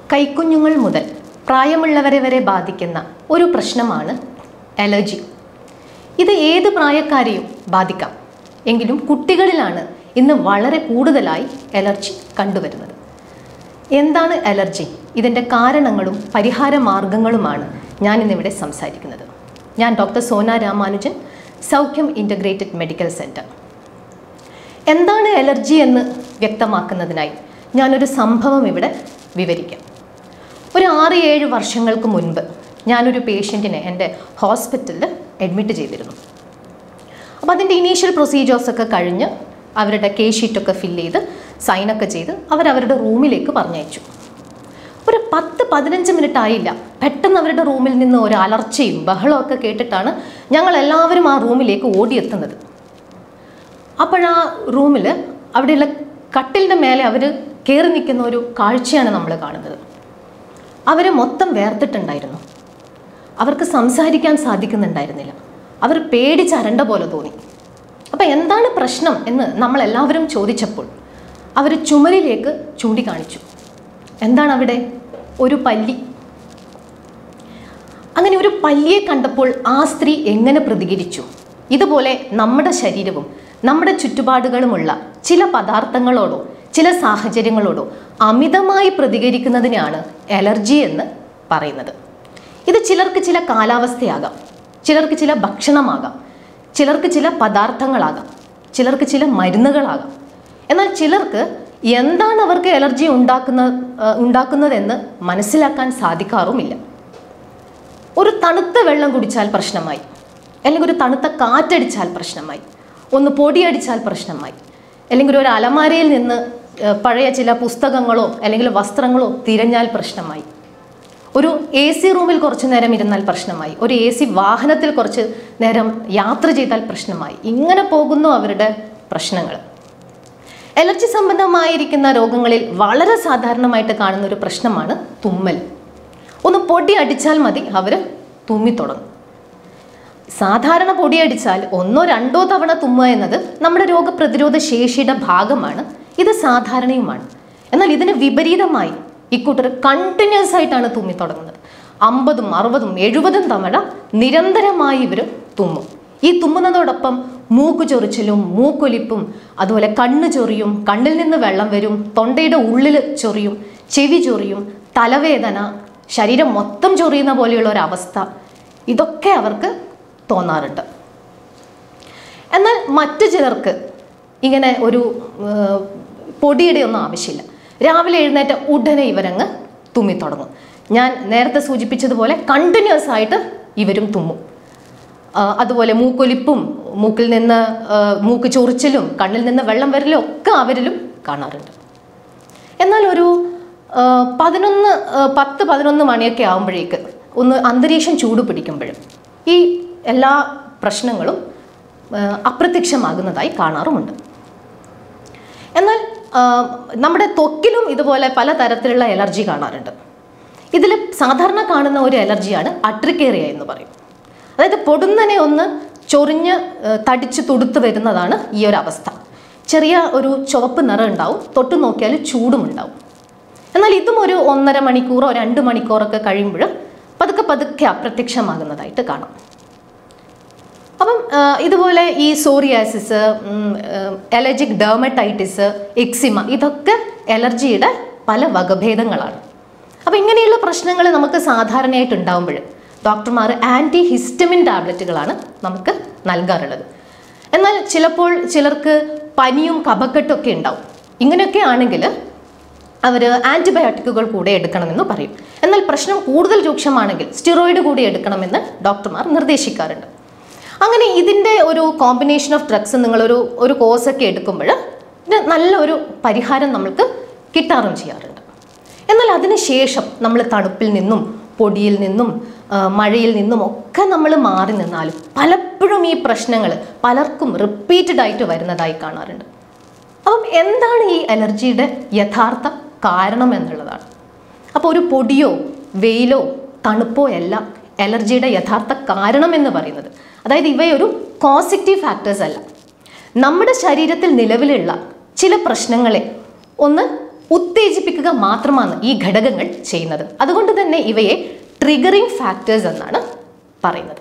കൈക്കുഞ്ഞുങ്ങൾ മുതൽ പ്രായമുള്ളവരെ വരെ ബാധിക്കുന്ന ഒരു പ്രശ്നമാണ് അലർജി ഇത് ഏത് പ്രായക്കാരെയും ബാധിക്കാം എങ്കിലും കുട്ടികളിലാണ് ഇന്ന് വളരെ കൂടുതലായി അലർജി കണ്ടുവരുന്നത് എന്താണ് അലർജി ഇതിൻ്റെ കാരണങ്ങളും പരിഹാര മാർഗങ്ങളുമാണ് ഞാൻ ഇന്നിവിടെ സംസാരിക്കുന്നത് ഞാൻ ഡോക്ടർ സോന രാമാനുജൻ സൗഖ്യം ഇൻ്റഗ്രേറ്റഡ് മെഡിക്കൽ സെൻറ്റർ എന്താണ് അലർജി എന്ന് വ്യക്തമാക്കുന്നതിനായി ഞാനൊരു സംഭവം ഇവിടെ വിവരിക്കാം ഒരു ആറ് ഏഴ് വർഷങ്ങൾക്ക് മുൻപ് ഞാനൊരു പേഷ്യൻറ്റിനെ എൻ്റെ ഹോസ്പിറ്റലിൽ അഡ്മിറ്റ് ചെയ്തിരുന്നു അപ്പോൾ അതിൻ്റെ ഇനീഷ്യൽ പ്രൊസീജിയേഴ്സൊക്കെ കഴിഞ്ഞ് അവരുടെ കേ ഷീറ്റൊക്കെ ഫില്ല് ചെയ്ത് സൈനൊക്കെ ചെയ്ത് അവരവരുടെ റൂമിലേക്ക് പറഞ്ഞയച്ചു ഒരു പത്ത് പതിനഞ്ച് മിനിറ്റ് ആയില്ല പെട്ടെന്ന് അവരുടെ റൂമിൽ നിന്ന് ഒരു അലർച്ചയും ബഹളമൊക്കെ കേട്ടിട്ടാണ് ഞങ്ങൾ എല്ലാവരും ആ റൂമിലേക്ക് ഓടിയെത്തുന്നത് അപ്പോഴാ റൂമിൽ അവിടെയുള്ള കട്ടിലിൻ്റെ മേലെ അവർ കയറി നിൽക്കുന്ന ഒരു കാഴ്ചയാണ് നമ്മൾ കാണുന്നത് അവർ മൊത്തം വേർത്തിട്ടുണ്ടായിരുന്നു അവർക്ക് സംസാരിക്കാൻ സാധിക്കുന്നുണ്ടായിരുന്നില്ല അവർ പേടിച്ചരണ്ട പോലെ തോന്നി അപ്പം എന്താണ് പ്രശ്നം എന്ന് നമ്മൾ എല്ലാവരും ചോദിച്ചപ്പോൾ അവർ ചുമരിലേക്ക് ചൂണ്ടിക്കാണിച്ചു എന്താണ് അവിടെ ഒരു പല്ലി അങ്ങനെ ഒരു പല്ലിയെ കണ്ടപ്പോൾ ആ സ്ത്രീ എങ്ങനെ പ്രതികരിച്ചു ഇതുപോലെ നമ്മുടെ ശരീരവും നമ്മുടെ ചുറ്റുപാടുകളുമുള്ള ചില പദാർത്ഥങ്ങളോടോ ചില സാഹചര്യങ്ങളോടോ അമിതമായി പ്രതികരിക്കുന്നതിനാണ് അലർജി എന്ന് പറയുന്നത് ഇത് ചിലർക്ക് ചില കാലാവസ്ഥയാകാം ചിലർക്ക് ചില ഭക്ഷണമാകാം ചിലർക്ക് ചില പദാർത്ഥങ്ങളാകാം ചിലർക്ക് ചില മരുന്നുകളാകാം എന്നാൽ ചിലർക്ക് എന്താണ് അവർക്ക് അലർജി ഉണ്ടാക്കുന്ന ആ, ഉണ്ടാക്കുന്നതെന്ന് മനസ്സിലാക്കാൻ സാധിക്കാറുമില്ല ഒരു തണുത്ത വെള്ളം കുടിച്ചാൽ പ്രശ്നമായി അല്ലെങ്കിൽ ഒരു തണുത്ത കാറ്റടിച്ചാൽ പ്രശ്നമായി ഒന്ന് പൊടിയടിച്ചാൽ പ്രശ്നമായി അല്ലെങ്കിൽ ഒരു അലമാരയിൽ നിന്ന് ഏഹ്, പഴയ ചില പുസ്തകങ്ങളോ അല്ലെങ്കിൽ വസ്ത്രങ്ങളോ തിരഞ്ഞാൽ പ്രശ്നമായി ഒരു എ സി റൂമിൽ കുറച്ച് നേരം ഇരുന്നാൽ പ്രശ്നമായി ഒരു എ സി വാഹനത്തിൽ കുറച്ച് നേരം യാത്ര ചെയ്താൽ പ്രശ്നമായി ഇങ്ങനെ പോകുന്നു അവരുടെ പ്രശ്നങ്ങൾ അലർജി സംബന്ധമായിരിക്കുന്ന രോഗങ്ങളിൽ വളരെ സാധാരണമായിട്ട് കാണുന്ന ഒരു പ്രശ്നമാണ് തുമ്മൽ ഒന്ന് പൊടി അടിച്ചാൽ മതി അവർ തുമ്മിത്തുടങ്ങും സാധാരണ പൊടിയടിച്ചാൽ ഒന്നോ രണ്ടോ തവണ തുമ്മുക എന്നത് നമ്മുടെ രോഗപ്രതിരോധ ശേഷിയുടെ ഭാഗമാണ് ഇത് സാധാരണയുമാണ് എന്നാൽ ഇതിന് വിപരീതമായി ഇക്കൂട്ടർ കണ്ടിന്യൂസ് ആയിട്ടാണ് തുമ്മി തുടങ്ങുന്നത് അമ്പതും അറുപതും എഴുപതും തവണ നിരന്തരമായി ഇവർ തുമ്മും ഈ തുമ്മുന്നതോടൊപ്പം മൂക്ക് ചൊറിച്ചിലും മൂക്കൊലിപ്പും അതുപോലെ കണ്ണ് ചൊറിയും കണ്ണിൽ നിന്ന് വെള്ളം വരും തൊണ്ടയുടെ ഉള്ളിൽ ചൊറിയും ചെവി ചൊറിയും തലവേദന ശരീരം മൊത്തം ചൊറിയുന്ന പോലെയുള്ള ഒരു അവസ്ഥ ഇതൊക്കെ അവർക്ക് തോന്നാറുണ്ട് എന്നാൽ മറ്റു ചിലർക്ക് ഇങ്ങനെ ഒരു ഏർ, പൊടിയുടെ ഒന്നും ആവശ്യമില്ല രാവിലെ എഴുന്നേറ്റ ഉടനെ ഇവരങ്ങ് തുമ്മിത്തുടങ്ങും ഞാൻ നേരത്തെ സൂചിപ്പിച്ചതുപോലെ കണ്ടിന്യൂസ് ആയിട്ട് ഇവരും തുമ്മും ആ, അതുപോലെ മൂക്കൊലിപ്പും മൂക്കിൽ നിന്ന് ആ, മൂക്ക് ചൊറിച്ചിലും കണ്ണിൽ നിന്ന് വെള്ളം വരലും ഒക്കെ അവരിലും കാണാറുണ്ട് എന്നാൽ ഒരു ആ, പതിനൊന്ന് ആ, പത്ത് പതിനൊന്ന് മണിയൊക്കെ ആകുമ്പോഴേക്ക് ഒന്ന് അന്തരീക്ഷം ചൂട് പിടിക്കുമ്പോഴും ഈ എല്ലാ പ്രശ്നങ്ങളും ആ, അപ്രത്യക്ഷമാകുന്നതായി കാണാറുമുണ്ട് എന്നാൽ ആ, നമ്മുടെ ത്വക്കിലും ഇതുപോലെ പല തരത്തിലുള്ള എലർജി കാണാറുണ്ട് ഇതിൽ സാധാരണ കാണുന്ന ഒരു എലർജിയാണ് അട്രിക്കേറിയ എന്ന് പറയും അതായത് പൊടുന്നനെ ഒന്ന് ചൊറിഞ്ഞ് ആ, തടിച്ച് തുടുത്ത് വരുന്നതാണ് ഈ ഒരു അവസ്ഥ ചെറിയ ഒരു ചുവപ്പ് നിറം ഉണ്ടാവും തൊട്ട് നോക്കിയാൽ ചൂടും ഉണ്ടാവും എന്നാൽ ഇതും ഒരു ഒന്നര മണിക്കൂറോ രണ്ട് മണിക്കൂറൊക്കെ കഴിയുമ്പോൾ പതുക്കെ പതുക്കെ അപ്രത്യക്ഷമാകുന്നതായിട്ട് കാണാം അപ്പം ആ, ഇതുപോലെ ഈ സോറിയാസിസ് അലർജിക് ഡെർമറ്റൈറ്റിസ് എക്സിമ ഇതൊക്കെ അലർജിയുടെ പല വകഭേദങ്ങളാണ് അപ്പം ഇങ്ങനെയുള്ള പ്രശ്നങ്ങൾ നമുക്ക് സാധാരണയായിട്ട് ഉണ്ടാകുമ്പോൾ ഡോക്ടർമാർ ആൻറ്റി ഹിസ്റ്റമിൻ ടാബ്ലറ്റുകളാണ് നമുക്ക് നൽകാറുള്ളത് എന്നാൽ ചിലപ്പോൾ ചിലർക്ക് പനിയും കഫക്കെട്ടും ഒക്കെ ഉണ്ടാവും ഇങ്ങനെയൊക്കെ ആണെങ്കിൽ അവർ ആൻറ്റിബയോട്ടിക്കുകൾ കൂടെ എടുക്കണമെന്ന് പറയും എന്നാൽ പ്രശ്നം കൂടുതൽ രൂക്ഷമാണെങ്കിൽ സ്റ്റിറോയിഡ് കൂടി എടുക്കണമെന്ന് ഡോക്ടർമാർ നിർദ്ദേശിക്കാറുണ്ട് അങ്ങനെ ഇതിൻ്റെ ഒരു കോമ്പിനേഷൻ ഓഫ് ഡ്രഗ്സ് നിങ്ങളൊരു ഒരു കോഴ്സൊക്കെ എടുക്കുമ്പോൾ ഇത് നല്ലൊരു പരിഹാരം നമ്മൾക്ക് കിട്ടാറും ചെയ്യാറുണ്ട് എന്നാൽ അതിനുശേഷം നമ്മൾ തണുപ്പിൽ നിന്നും പൊടിയിൽ നിന്നും ആ, മഴയിൽ നിന്നും ഒക്കെ നമ്മൾ മാറി നിന്നാലും പലപ്പോഴും ഈ പ്രശ്നങ്ങൾ പലർക്കും റിപ്പീറ്റഡ് ആയിട്ട് വരുന്നതായി കാണാറുണ്ട് അപ്പം എന്താണ് ഈ അലർജിയുടെ യഥാർത്ഥ കാരണം എന്നുള്ളതാണ് അപ്പോൾ ഒരു പൊടിയോ വെയിലോ തണുപ്പോ അല്ല അലർജിയുടെ യഥാർത്ഥ കാരണം എന്ന് പറയുന്നത് അതായത് ഇവയൊരു കോസിറ്റീവ് ഫാക്ടേഴ്സ് അല്ല നമ്മുടെ ശരീരത്തിൽ നിലവിലുള്ള ചില പ്രശ്നങ്ങളെ ഒന്ന് ഉത്തേജിപ്പിക്കുക മാത്രമാണ് ഈ ഘടകങ്ങൾ ചെയ്യുന്നത് അതുകൊണ്ട് തന്നെ ഇവയെ ട്രിഗറിംഗ് ഫാക്ടേഴ്സ് എന്നാണ് പറയുന്നത്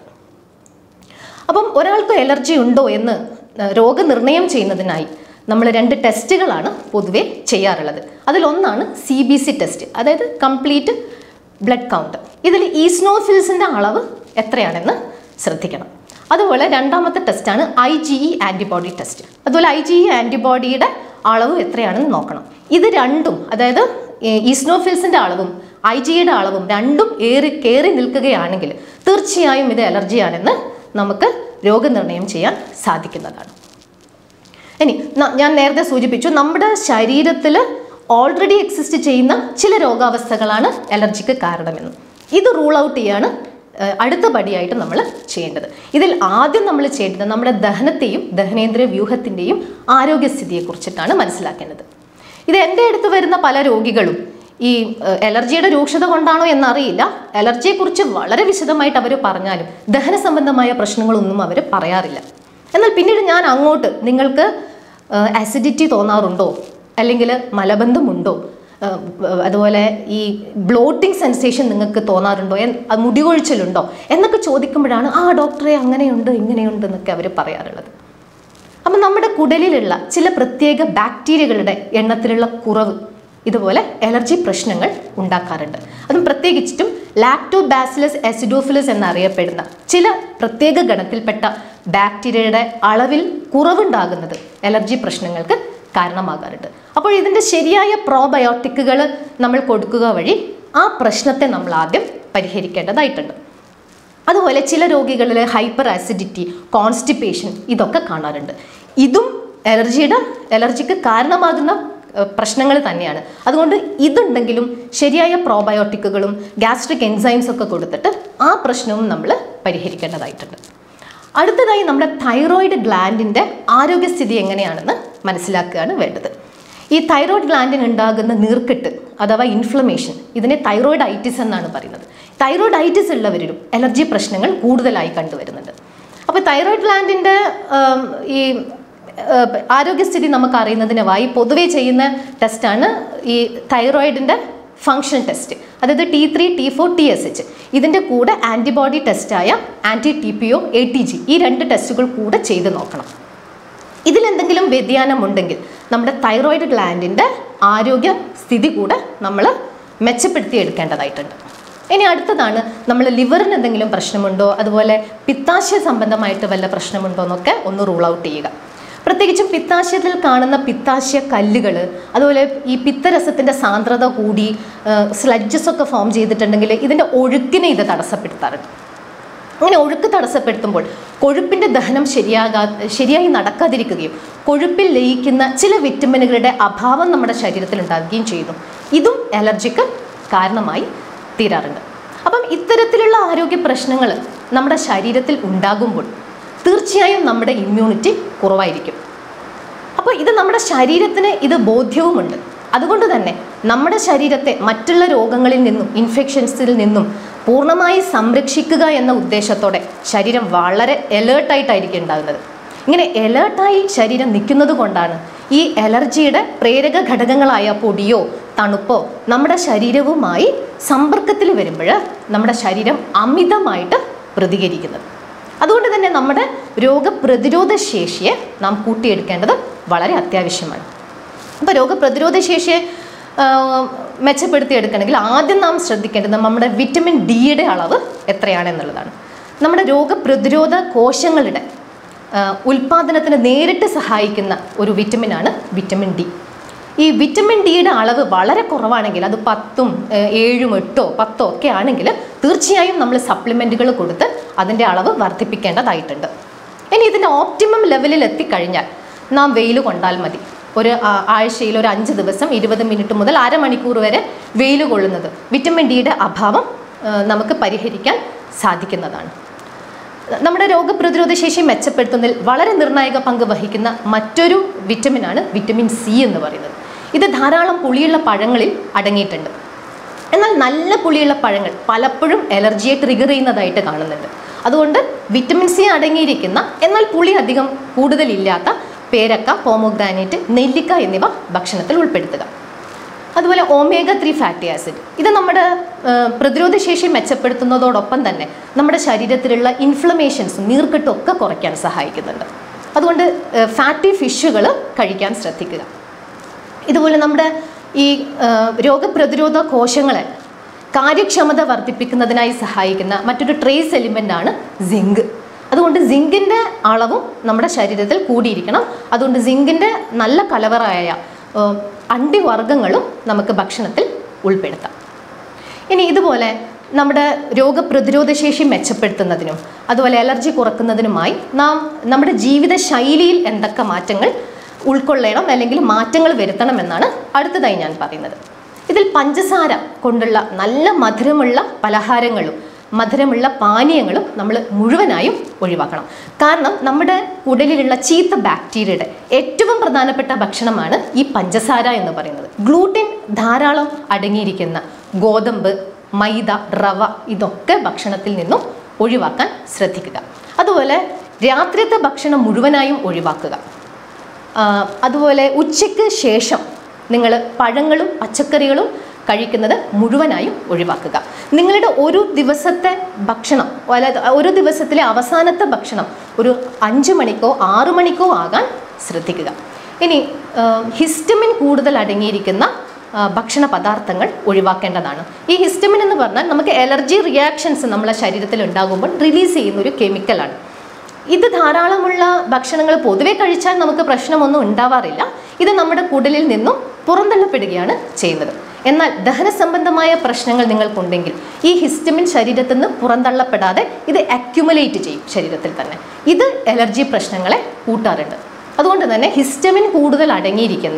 അപ്പം ഒരാൾക്ക് എലർജി ഉണ്ടോ എന്ന് ഏഹ്, രോഗനിർണയം ചെയ്യുന്നതിനായി നമ്മൾ രണ്ട് ടെസ്റ്റുകളാണ് പൊതുവെ ചെയ്യാറുള്ളത് അതിലൊന്നാണ് സി ബി സി ടെസ്റ്റ് അതായത് കംപ്ലീറ്റ് ബ്ലഡ് കൗണ്ട് ഇതിൽ ഈസ്നോഫിൽസിൻ്റെ അളവ് എത്രയാണെന്ന് ശ്രദ്ധിക്കണം അതുപോലെ രണ്ടാമത്തെ ടെസ്റ്റാണ് I G E antibody test അതുപോലെ ഐ ജി ഇ ആൻറ്റിബോഡിയുടെ അളവ് എത്രയാണെന്ന് നോക്കണം ഇത് രണ്ടും അതായത് ഈസ്നോഫിൽസിൻ്റെ അളവും ഐ ജിയുടെ അളവും രണ്ടും ഏറി കയറി നിൽക്കുകയാണെങ്കിൽ തീർച്ചയായും ഇത് അലർജിയാണെന്ന് നമുക്ക് രോഗനിർണയം ചെയ്യാൻ സാധിക്കുന്നതാണ് ഇനി ന- ഞാൻ നേരത്തെ സൂചിപ്പിച്ചു നമ്മുടെ ശരീരത്തിൽ ഓൾറെഡി എക്സിസ്റ്റ് ചെയ്യുന്ന ചില രോഗാവസ്ഥകളാണ് അലർജിക്ക് കാരണമെന്ന് ഇത് റൂൾ ഔട്ട് ചെയ്യാണ് ഏഹ്, അടുത്ത പടിയായിട്ട് നമ്മൾ ചെയ്യേണ്ടത് ഇതിൽ ആദ്യം നമ്മൾ ചെയ്യേണ്ടത് നമ്മുടെ ദഹനത്തെയും ദഹനേന്ദ്രിയ വ്യൂഹത്തിൻ്റെയും ആരോഗ്യസ്ഥിതിയെക്കുറിച്ചിട്ടാണ് മനസ്സിലാക്കേണ്ടത് ഇത് എൻ്റെ അടുത്ത് വരുന്ന പല രോഗികളും ഈ ഏഹ്, അലർജിയുടെ രൂക്ഷത കൊണ്ടാണോ എന്നറിയില്ല അലർജിയെക്കുറിച്ച് വളരെ വിശദമായിട്ട് അവർ പറഞ്ഞാലും ദഹന സംബന്ധമായ പ്രശ്നങ്ങളൊന്നും അവർ പറയാറില്ല എന്നാൽ പിന്നീട് ഞാൻ അങ്ങോട്ട് നിങ്ങൾക്ക് ആസിഡിറ്റി തോന്നാറുണ്ടോ അല്ലെങ്കിൽ മലബന്ധമുണ്ടോ ഏഹ്, അതുപോലെ ഈ ബ്ലോട്ടിംഗ് സെൻസേഷൻ നിങ്ങൾക്ക് തോന്നാറുണ്ടോ എൻ- അത് മുടികൊഴിച്ചിലുണ്ടോ എന്നൊക്കെ ചോദിക്കുമ്പോഴാണ് ആ ഡോക്ടറെ അങ്ങനെയുണ്ട് ഇങ്ങനെയുണ്ട് എന്നൊക്കെ അവർ പറയാറുള്ളത് അപ്പം നമ്മുടെ കുടലിലുള്ള ചില പ്രത്യേക ബാക്ടീരിയകളുടെ എണ്ണത്തിലുള്ള കുറവ് ഇതുപോലെ അലർജി പ്രശ്നങ്ങൾ ഉണ്ടാക്കാറുണ്ട് അതും പ്രത്യേകിച്ചിട്ടും ലാക്ടോബാസിലസ് എസിഡോഫിലസ് എന്നറിയപ്പെടുന്ന ചില പ്രത്യേക ഗണത്തിൽപ്പെട്ട ബാക്ടീരിയയുടെ അളവിൽ കുറവുണ്ടാകുന്നത് അലർജി പ്രശ്നങ്ങൾക്ക് കാരണമാകാറുണ്ട് അപ്പോൾ ഇതിൻ്റെ ശരിയായ പ്രോബയോട്ടിക്കുകൾ നമ്മൾ കൊടുക്കുക വഴി ആ പ്രശ്നത്തെ നമ്മൾ ആദ്യം പരിഹരിക്കേണ്ടതായിട്ടുണ്ട് അതുപോലെ ചില രോഗികളിൽ ഹൈപ്പർ ആസിഡിറ്റി കോൺസ്റ്റിപ്പേഷൻ ഇതൊക്കെ കാണാറുണ്ട് ഇതും അലർജിയുടെ അലർജിക്ക് കാരണമാകുന്ന പ്രശ്നങ്ങൾ തന്നെയാണ് അതുകൊണ്ട് ഇതുണ്ടെങ്കിലും ശരിയായ പ്രോബയോട്ടിക്കുകളും ഗാസ്ട്രിക് എൻസൈംസ് ഒക്കെ കൊടുത്തിട്ട് ആ പ്രശ്നവും നമ്മൾ പരിഹരിക്കേണ്ടതായിട്ടുണ്ട് അടുത്തതായി നമ്മുടെ തൈറോയിഡ് ഗ്ലാൻഡിൻ്റെ ആരോഗ്യസ്ഥിതി എങ്ങനെയാണെന്ന് മനസ്സിലാക്കുകയാണ് വേണ്ടത് ഈ തൈറോയിഡ് ഗ്ലാൻഡിന് ഉണ്ടാകുന്ന നീർക്കെട്ട് അഥവാ ഇൻഫ്ലമേഷൻ ഇതിനെ തൈറോയിഡ് ഐറ്റിസ് എന്നാണ് പറയുന്നത് തൈറോയിഡ് ഐറ്റിസ് ഉള്ളവരിലും അലർജി പ്രശ്നങ്ങൾ കൂടുതലായി കണ്ടുവരുന്നുണ്ട് അപ്പോൾ തൈറോയിഡ് ഗ്ലാൻഡിൻ്റെ ഈ ഏഹ്, ആരോഗ്യസ്ഥിതി നമുക്ക് അറിയുന്നതിനുമായി പൊതുവെ ചെയ്യുന്ന ടെസ്റ്റാണ് ഈ തൈറോയിഡിൻ്റെ ഫങ്ഷൻ ടെസ്റ്റ് അതായത് T three T four T S H ഇതിൻ്റെ കൂടെ ആൻറ്റിബോഡി ടെസ്റ്റായ anti T P O A T G ഈ രണ്ട് ടെസ്റ്റുകൾ കൂടെ ചെയ്ത് നോക്കണം ഇതിലെന്തെങ്കിലും വ്യതിയാനം ഉണ്ടെങ്കിൽ നമ്മുടെ തൈറോയിഡ് ഗ്ലാൻഡിൻ്റെ ആരോഗ്യ സ്ഥിതി കൂടെ നമ്മൾ മെച്ചപ്പെടുത്തി എടുക്കേണ്ടതായിട്ടുണ്ട് ഇനി അടുത്തതാണ് നമ്മൾ ലിവറിന് എന്തെങ്കിലും പ്രശ്നമുണ്ടോ അതുപോലെ പിത്താശയ സംബന്ധമായിട്ട് വല്ല പ്രശ്നമുണ്ടോ എന്നൊക്കെ ഒന്ന് റൂൾ ഔട്ട് ചെയ്യുക പ്രത്യേകിച്ചും പിത്താശയത്തിൽ കാണുന്ന പിത്താശയ കല്ലുകൾ അതുപോലെ ഈ പിത്തരസത്തിൻ്റെ സാന്ദ്രത കൂടി സ്ലഡ്ജസ് ഒക്കെ ഫോം ചെയ്തിട്ടുണ്ടെങ്കിൽ ഇതിൻ്റെ ഒഴുക്കിനെ ഇത് തടസ്സപ്പെടുത്താറുണ്ട് അങ്ങനെ ഒഴുക്ക് തടസ്സപ്പെടുത്തുമ്പോൾ കൊഴുപ്പിൻ്റെ ദഹനം ശരിയാകാ ശരിയായി നടക്കാതിരിക്കുകയും കൊഴുപ്പിൽ ലയിക്കുന്ന ചില വിറ്റമിനുകളുടെ അഭാവം നമ്മുടെ ശരീരത്തിൽ ഉണ്ടാകുകയും ചെയ്യുന്നു ഇതും അലർജിക്ക് കാരണമായി തീരാറുണ്ട് അപ്പം ഇത്തരത്തിലുള്ള ആരോഗ്യ പ്രശ്നങ്ങൾ നമ്മുടെ ശരീരത്തിൽ ഉണ്ടാകുമ്പോൾ തീർച്ചയായും നമ്മുടെ ഇമ്മ്യൂണിറ്റി കുറവായിരിക്കും അപ്പോൾ ഇത് നമ്മുടെ ശരീരത്തിന് ഇത് ബോധ്യവുമുണ്ട് അതുകൊണ്ട് തന്നെ നമ്മുടെ ശരീരത്തെ മറ്റുള്ള രോഗങ്ങളിൽ നിന്നും ഇൻഫെക്ഷൻസിൽ നിന്നും പൂർണ്ണമായി സംരക്ഷിക്കുക എന്ന ഉദ്ദേശത്തോടെ ശരീരം വളരെ എലേർട്ടായിട്ടായിരിക്കും ഉണ്ടാകുന്നത് ഇങ്ങനെ എലേർട്ടായി ശരീരം നിൽക്കുന്നത് കൊണ്ടാണ് ഈ അലർജിയുടെ പ്രേരക ഘടകങ്ങളായ പൊടിയോ തണുപ്പോ നമ്മുടെ ശരീരവുമായി സമ്പർക്കത്തിൽ വരുമ്പോൾ നമ്മുടെ ശരീരം അമിതമായിട്ട് പ്രതികരിക്കുന്നത് അതുകൊണ്ട് തന്നെ നമ്മുടെ രോഗപ്രതിരോധ ശേഷിയെ നാം കൂട്ടിയെടുക്കേണ്ടത് വളരെ അത്യാവശ്യമാണ് അപ്പോൾ രോഗപ്രതിരോധ ശേഷിയെ ആ, മെച്ചപ്പെടുത്തിയെടുക്കണമെങ്കിൽ ആദ്യം നാം ശ്രദ്ധിക്കേണ്ടത് നമ്മുടെ വിറ്റമിൻ ഡിയുടെ അളവ് എത്രയാണെന്നുള്ളതാണ് നമ്മുടെ രോഗപ്രതിരോധ കോശങ്ങളുടെ ആ, ഉൽപാദനത്തിന് നേരിട്ട് സഹായിക്കുന്ന ഒരു വിറ്റമിനാണ് വിറ്റമിൻ ഡി ഈ വിറ്റമിൻ ഡിയുടെ അളവ് വളരെ കുറവാണെങ്കിൽ അത് പത്തും ഏഹ്, ഏഴും എട്ടോ പത്തോ ഒക്കെ ആണെങ്കിൽ തീർച്ചയായും നമ്മൾ സപ്ലിമെൻറ്റുകൾ കൊടുത്ത് അതിൻ്റെ അളവ് വർദ്ധിപ്പിക്കേണ്ടതായിട്ടുണ്ട് ഇനി ഇതിൻ്റെ ഓപ്റ്റിമം ലെവലിൽ എത്തിക്കഴിഞ്ഞാൽ നാം വെയിൽ കൊണ്ടാൽ മതി ഒരു ആ, ആഴ്ചയിൽ ഒരു അഞ്ച് ദിവസം ഇരുപത് മിനിറ്റ് മുതൽ അരമണിക്കൂർ വരെ വെയിൽ കൊള്ളുന്നത് വിറ്റമിൻ ഡിയുടെ അഭാവം ആ, നമുക്ക് പരിഹരിക്കാൻ സാധിക്കുന്നതാണ് നമ്മുടെ രോഗപ്രതിരോധ ശേഷി മെച്ചപ്പെടുത്തുന്നതിൽ വളരെ നിർണായക പങ്ക് വഹിക്കുന്ന മറ്റൊരു വിറ്റമിനാണ് വിറ്റമിൻ സി എന്ന് പറയുന്നത് ഇത് ധാരാളം പുളിയുള്ള പഴങ്ങളിൽ അടങ്ങിയിട്ടുണ്ട് എന്നാൽ നല്ല പുളിയുള്ള പഴങ്ങൾ പലപ്പോഴും അലർജിയെ ട്രിഗർ ചെയ്യുന്നതായിട്ട് കാണുന്നുണ്ട് അതുകൊണ്ട് വിറ്റമിൻ സി അടങ്ങിയിരിക്കുന്ന എന്നാൽ പുളി അധികം കൂടുതലില്ലാത്ത പേരക്ക പോമോഗ്രാനൈറ്റ് നെല്ലിക്ക എന്നിവ ഭക്ഷണത്തിൽ ഉൾപ്പെടുത്തുക അതുപോലെ ഒമേഗ ത്രീ ഫാറ്റി ആസിഡ് ഇത് നമ്മുടെ ആ, പ്രതിരോധശേഷി മെച്ചപ്പെടുത്തുന്നതോടൊപ്പം തന്നെ നമ്മുടെ ശരീരത്തിലുള്ള ഇൻഫ്ലമേഷൻസും നീർക്കെട്ടും ഒക്കെ കുറയ്ക്കാൻ സഹായിക്കുന്നുണ്ട് അതുകൊണ്ട് ഫാറ്റി ഫിഷുകൾ കഴിക്കാൻ ശ്രദ്ധിക്കുക ഇതുപോലെ നമ്മുടെ ഈ ആ, രോഗപ്രതിരോധ കോശങ്ങളെ കാര്യക്ഷമത വർദ്ധിപ്പിക്കുന്നതിനായി സഹായിക്കുന്ന മറ്റൊരു ട്രേസ് എലിമെൻ്റ് ആണ് സിങ്ക് അതുകൊണ്ട് സിങ്കിൻ്റെ അളവും നമ്മുടെ ശരീരത്തിൽ കൂടിയിരിക്കണം അതുകൊണ്ട് സിങ്കിൻ്റെ നല്ല കലവറായ ആ, അണ്ടിവർഗ്ഗങ്ങളും നമുക്ക് ഭക്ഷണത്തിൽ ഉൾപ്പെടുത്താം ഇനി ഇതുപോലെ നമ്മുടെ രോഗപ്രതിരോധ ശേഷി മെച്ചപ്പെടുത്തുന്നതിനും അതുപോലെ അലർജി കുറക്കുന്നതിനുമായി നാം നമ്മുടെ ജീവിത ശൈലിയിൽ എന്തൊക്കെ മാറ്റങ്ങൾ ഉൾക്കൊള്ളണം അല്ലെങ്കിൽ മാറ്റങ്ങൾ വരുത്തണം എന്നാണ് അടുത്തതായി ഞാൻ പറയുന്നത് ഇതിൽ പഞ്ചസാര കൊണ്ടുള്ള നല്ല മധുരമുള്ള പലഹാരങ്ങളും മധുരമുള്ള പാനീയങ്ങളും നമ്മൾ മുഴുവനായും ഒഴിവാക്കണം കാരണം നമ്മുടെ ഉടലിലുള്ള ചീത്ത ബാക്ടീരിയയുടെ ഏറ്റവും പ്രധാനപ്പെട്ട ഭക്ഷണമാണ് ഈ പഞ്ചസാര എന്ന് പറയുന്നത് ഗ്ലൂട്ടിൻ ധാരാളം അടങ്ങിയിരിക്കുന്ന ഗോതമ്പ് മൈദ റവ ഇതൊക്കെ ഭക്ഷണത്തിൽ നിന്നും ഒഴിവാക്കാൻ ശ്രദ്ധിക്കുക അതുപോലെ രാത്രിയത്തെ ഭക്ഷണം മുഴുവനായും ഒഴിവാക്കുക ആ, അതുപോലെ ഉച്ചയ്ക്ക് ശേഷം നിങ്ങൾ പഴങ്ങളും പച്ചക്കറികളും കഴിക്കുന്നത് മുഴുവനായും ഒഴിവാക്കുക നിങ്ങളുടെ ഒരു ദിവസത്തെ ഭക്ഷണം അതായത് ഒരു ദിവസത്തിലെ അവസാനത്തെ ഭക്ഷണം ഒരു അഞ്ച് മണിക്കോ ആറു മണിക്കോ ആകാൻ ശ്രദ്ധിക്കുക ഇനി ആ, ഹിസ്റ്റമിൻ കൂടുതൽ അടങ്ങിയിരിക്കുന്ന ആ, ഭക്ഷണ പദാർത്ഥങ്ങൾ ഒഴിവാക്കേണ്ടതാണ് ഈ ഹിസ്റ്റമിൻ എന്ന് പറഞ്ഞാൽ നമുക്ക് എലർജി റിയാക്ഷൻസ് നമ്മളെ ശരീരത്തിൽ ഉണ്ടാകുമ്പോൾ റിലീസ് ചെയ്യുന്ന ഒരു കെമിക്കലാണ് ഇത് ധാരാളമുള്ള ഭക്ഷണങ്ങൾ പൊതുവെ കഴിച്ചാൽ നമുക്ക് പ്രശ്നമൊന്നും ഉണ്ടാവാറില്ല ഇത് നമ്മുടെ കുടലിൽ നിന്നും പുറന്തള്ളപ്പെടുകയാണ് ചെയ്യുന്നത് എന്നാൽ ദഹന സംബന്ധമായ പ്രശ്നങ്ങൾ നിങ്ങൾക്കുണ്ടെങ്കിൽ ഈ ഹിസ്റ്റമിൻ ശരീരത്തിൽ നിന്ന് പുറന്തള്ളപ്പെടാതെ ഇത് അക്യുമുലേറ്റ് ചെയ്യും ശരീരത്തിൽ തന്നെ ഇത് അലർജി പ്രശ്നങ്ങളെ കൂട്ടാറുണ്ട് അതുകൊണ്ട് തന്നെ ഹിസ്റ്റമിൻ കൂടുതൽ അടങ്ങിയിരിക്കുന്ന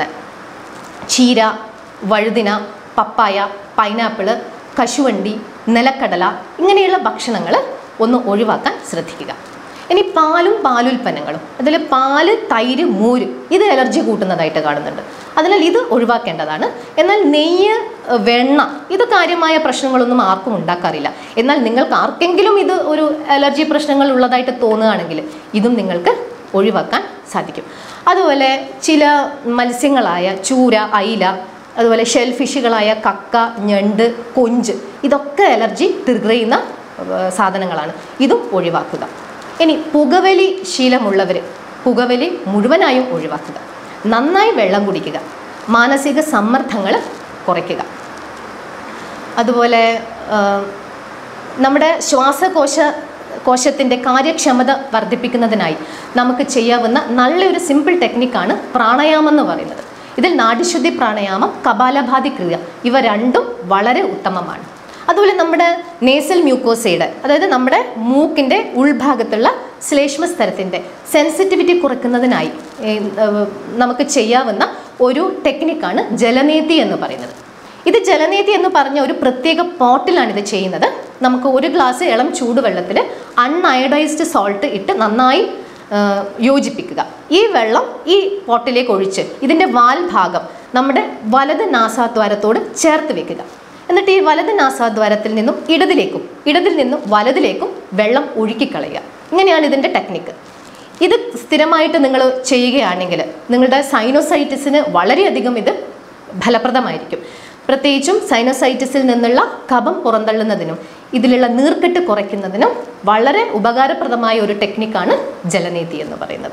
ചീര വഴുതിന പപ്പായ പൈനാപ്പിള് കശുവണ്ടി നിലക്കടല ഇങ്ങനെയുള്ള ഭക്ഷണങ്ങൾ ഒന്ന് ഒഴിവാക്കാൻ ശ്രദ്ധിക്കുക ഇനി പാലും പാലുൽപ്പന്നങ്ങളും അതിൽ പാല് തൈര് മോര് ഇത് അലർജി കൂട്ടുന്നതായിട്ട് കാണുന്നുണ്ട് അതിനാൽ ഇത് ഒഴിവാക്കേണ്ടതാണ് എന്നാൽ നെയ്യ് ഏഹ്, വെണ്ണ ഇത് കാര്യമായ പ്രശ്നങ്ങളൊന്നും ആർക്കും ഉണ്ടാക്കാറില്ല എന്നാൽ നിങ്ങൾക്ക് ആർക്കെങ്കിലും ഇത് ഒരു അലർജി പ്രശ്നങ്ങൾ ഉള്ളതായിട്ട് തോന്നുകയാണെങ്കിൽ ഇതും നിങ്ങൾക്ക് ഒഴിവാക്കാൻ സാധിക്കും അതുപോലെ ചില മത്സ്യങ്ങളായ ചൂര അയില അതുപോലെ ഷെൽ ഫിഷുകളായ കക്ക ഞണ്ട് കൊഞ്ച് ഇതൊക്കെ അലർജി ട്രിഗർ ചെയ്യുന്ന ഏഹ്, സാധനങ്ങളാണ് ഇതും ഒഴിവാക്കുക ഇനി പുകവലി ശീലമുള്ളവർ പുകവലി മുഴുവനായും ഒഴിവാക്കുക നന്നായി വെള്ളം കുടിക്കുക മാനസിക സമ്മർദ്ദങ്ങൾ കുറയ്ക്കുക അതുപോലെ ആ, നമ്മുടെ ശ്വാസകോശ കോശത്തിൻ്റെ കാര്യക്ഷമത വർദ്ധിപ്പിക്കുന്നതിനായി നമുക്ക് ചെയ്യാവുന്ന നല്ലൊരു സിമ്പിൾ ടെക്നിക്കാണ് പ്രാണായാമം എന്ന് പറയുന്നത് ഇതിൽ നാഡിശുദ്ധി പ്രാണായാമം കപാലഭാതി ക്രിയ ഇവ രണ്ടും വളരെ ഉത്തമമാണ് അതുപോലെ നമ്മുടെ നേസൽ മ്യൂക്കോസയുടെ അതായത് നമ്മുടെ മൂക്കിൻ്റെ ഉൾഭാഗത്തുള്ള ശ്ലേഷ്മ സ്ഥലത്തിൻ്റെ സെൻസിറ്റിവിറ്റി കുറയ്ക്കുന്നതിനായി ഏ, ഏഹ്, നമുക്ക് ചെയ്യാവുന്ന ഒരു ടെക്നിക്കാണ് ജലനേതി എന്ന് പറയുന്നത് ഇത് ജലനീതി എന്ന് പറഞ്ഞ ഒരു പ്രത്യേക പോട്ടിലാണ് ഇത് ചെയ്യുന്നത് നമുക്ക് ഒരു ഗ്ലാസ് ഇളം ചൂടുവെള്ളത്തിൽ അൺഅയഡൈസ്ഡ് സോൾട്ട് ഇട്ട് നന്നായി ആ, യോജിപ്പിക്കുക ഈ വെള്ളം ഈ പോട്ടിലേക്ക് ഒഴിച്ച് ഇതിൻ്റെ വാൽ ഭാഗം നമ്മുടെ വലത് നാസാദ്വാരത്തോട് ചേർത്ത് വെക്കുക എന്നിട്ട് ഈ വലത് നാസാദ്വാരത്തിൽ നിന്നും ഇടതിലേക്കും ഇടതിൽ നിന്നും വലതിലേക്കും വെള്ളം ഒഴുക്കിക്കളയുക ഇങ്ങനെയാണ് ഇതിൻ്റെ ടെക്നിക്ക് ഇത് സ്ഥിരമായിട്ട് നിങ്ങൾ ചെയ്യുകയാണെങ്കിൽ നിങ്ങളുടെ സൈനോസൈറ്റിസിന് വളരെയധികം ഇത് ഫലപ്രദമായിരിക്കും പ്രത്യേകിച്ചും സൈനോസൈറ്റിസിൽ നിന്നുള്ള കഫം പുറന്തള്ളുന്നതിനും ഇതിലുള്ള നീർക്കെട്ട് കുറയ്ക്കുന്നതിനും വളരെ ഉപകാരപ്രദമായ ഒരു ടെക്നിക്കാണ് ജലനീതി എന്ന് പറയുന്നത്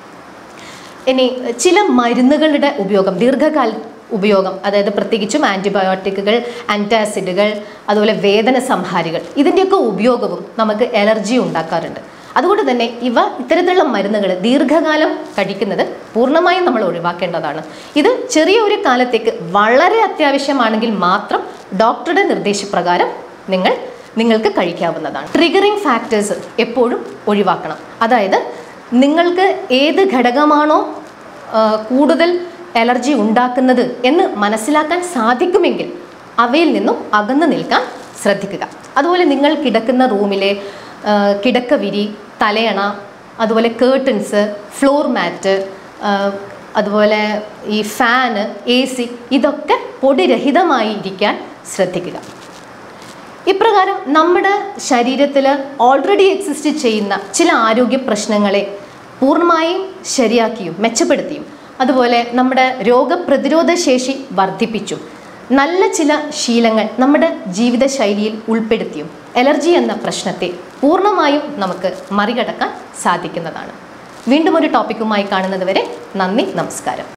ഇനി ചില മരുന്നുകളുടെ ഉപയോഗം ദീർഘകാല ഉപയോഗം അതായത് പ്രത്യേകിച്ചും ആൻറ്റിബയോട്ടിക്കുകൾ ആൻറ്റാസിഡുകൾ അതുപോലെ വേദന സംഹാരികൾ ഇതിൻ്റെയൊക്കെ ഉപയോഗവും നമുക്ക് എലർജി ഉണ്ടാക്കാറുണ്ട് അതുകൊണ്ട് തന്നെ ഇവ ഇത്തരത്തിലുള്ള മരുന്നുകൾ ദീർഘകാലം കഴിക്കുന്നത് പൂർണ്ണമായും നമ്മൾ ഒഴിവാക്കേണ്ടതാണ് ഇത് ചെറിയ ഒരു കാലത്തേക്ക് വളരെ അത്യാവശ്യമാണെങ്കിൽ മാത്രം ഡോക്ടറുടെ നിർദ്ദേശപ്രകാരം നിങ്ങൾ നിങ്ങൾക്ക് കഴിക്കാവുന്നതാണ് ട്രിഗറിങ് ഫാക്ടേഴ്സ് എപ്പോഴും ഒഴിവാക്കണം അതായത് നിങ്ങൾക്ക് ഏത് ഘടകമാണോ ആ, കൂടുതൽ അലർജി ഉണ്ടാക്കുന്നത് എന്ന് മനസ്സിലാക്കാൻ സാധിക്കുമെങ്കിൽ അവയിൽ നിന്നും അകന്നു നിൽക്കാൻ ശ്രദ്ധിക്കുക അതുപോലെ നിങ്ങൾ കിടക്കുന്ന റൂമിലെ ആ, കിടക്കവിരി തലയണ അതുപോലെ കേർട്ടൻസ് ഫ്ലോർ മാറ്റ് അതുപോലെ ഈ ഫാന് എ സി ഇതൊക്കെ പൊടിരഹിതമായി ഇരിക്കാൻ ശ്രദ്ധിക്കുക ഇപ്രകാരം നമ്മുടെ ശരീരത്തിൽ ഓൾറെഡി എക്സിസ്റ്റ് ചെയ്യുന്ന ചില ആരോഗ്യ പ്രശ്നങ്ങളെ പൂർണ്ണമായും ശരിയാക്കിയും മെച്ചപ്പെടുത്തിയും അതുപോലെ നമ്മുടെ രോഗപ്രതിരോധ ശേഷി വർദ്ധിപ്പിച്ചും നല്ല ചില ശീലങ്ങൾ നമ്മുടെ ജീവിതശൈലിയിൽ ഉൾപ്പെടുത്തിയും അലർജി എന്ന പ്രശ്നത്തെ പൂർണ്ണമായും നമുക്ക് മറികടക്കാൻ സാധിക്കുന്നതാണ് വീണ്ടും ഒരു ടോപ്പിക്കുമായി കാണുന്നത് വരെ നന്ദി നമസ്കാരം